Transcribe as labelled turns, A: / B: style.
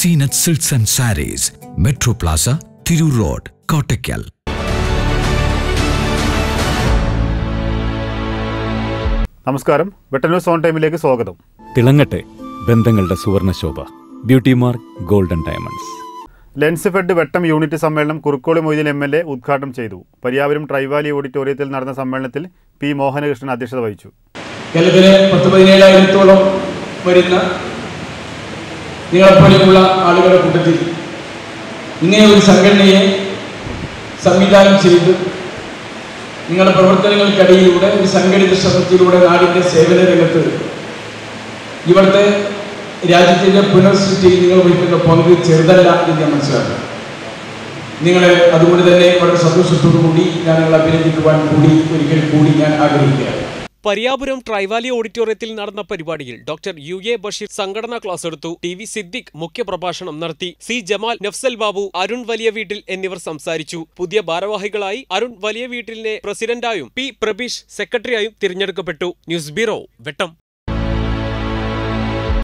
A: Zeenath silks and sarees metro plaza Tirur road Kottakkal
B: നമസ്കാരം വെട്ട news on ടൈമിലേക്ക് സ്വാഗതം
C: തിളങ്ങട്ടെ ബന്ധങ്ങളുടെ സുവർണശോഭ beauty mark golden diamonds
B: lens fed Vettam unit സമ്മേളനം Kurukkoli Moideen M L A ഉദ്ഘാടനം ചെയ്തു പരിയാപുരം ട്രൈവാലി ഓഡിറ്റോറിയത്തിൽ നടന്ന സമ്മേളനത്തിൽ പി മോഹനകൃഷ്ണൻ അധ്യക്ഷത വഹിച്ചു
D: കേരളത്തിലെ പത്ത് പതിനേഴായിരത്തോളം വരുന്ന നിങ്ങളെപ്പോലെയുള്ള ആളുകളുടെ കൂട്ടത്തിൽ ഇങ്ങനെ ഒരു സംഘടനയെ സംവിധാനം ചെയ്ത് നിങ്ങളുടെ പ്രവർത്തനങ്ങൾക്കിടയിലൂടെ ഒരു സംഘടിത ശ്രമത്തിലൂടെ നാടിൻ്റെ സേവന രംഗത്ത് ഇവിടുത്തെ രാജ്യത്തിൻ്റെ പുനർസൃഷ്ടിയിൽ നിങ്ങൾ വഹിക്കുന്ന പങ്ക് ചെറുതല്ല എന്ന് ഞാൻ മനസ്സിലാക്കുന്നു നിങ്ങളെ അതുകൊണ്ട് തന്നെ വളരെ സന്തോഷത്തോടു കൂടി ഞാൻ നിങ്ങളെ അഭിനന്ദിക്കുവാൻ കൂടി ഒരിക്കൽ കൂടി ഞാൻ ആഗ്രഹിക്കുകയാണ്
E: പരിയാപുരം ട്രൈവാലി ഓഡിറ്റോറിയത്തിൽ നടന്ന പരിപാടിയിൽ ഡോക്ടർ യു എ ബഷീർ സംഘടനാ ക്ലാസ് എടുത്തു ടി വി സിദ്ദിഖ് മുഖ്യപ്രഭാഷണം നടത്തി സി ജമാൽ നഫ്സൽ ബാബു അരുൺ വലിയ വീട്ടിൽ എന്നിവർ സംസാരിച്ചു പുതിയ ഭാരവാഹികളായി അരുൺ വലിയ വീട്ടിലിനെ പ്രസിഡന്റായും പി പ്രബീഷ് സെക്രട്ടറിയായും തിരഞ്ഞെടുക്കപ്പെട്ടു ന്യൂസ് ബ്യൂറോ വെട്ടം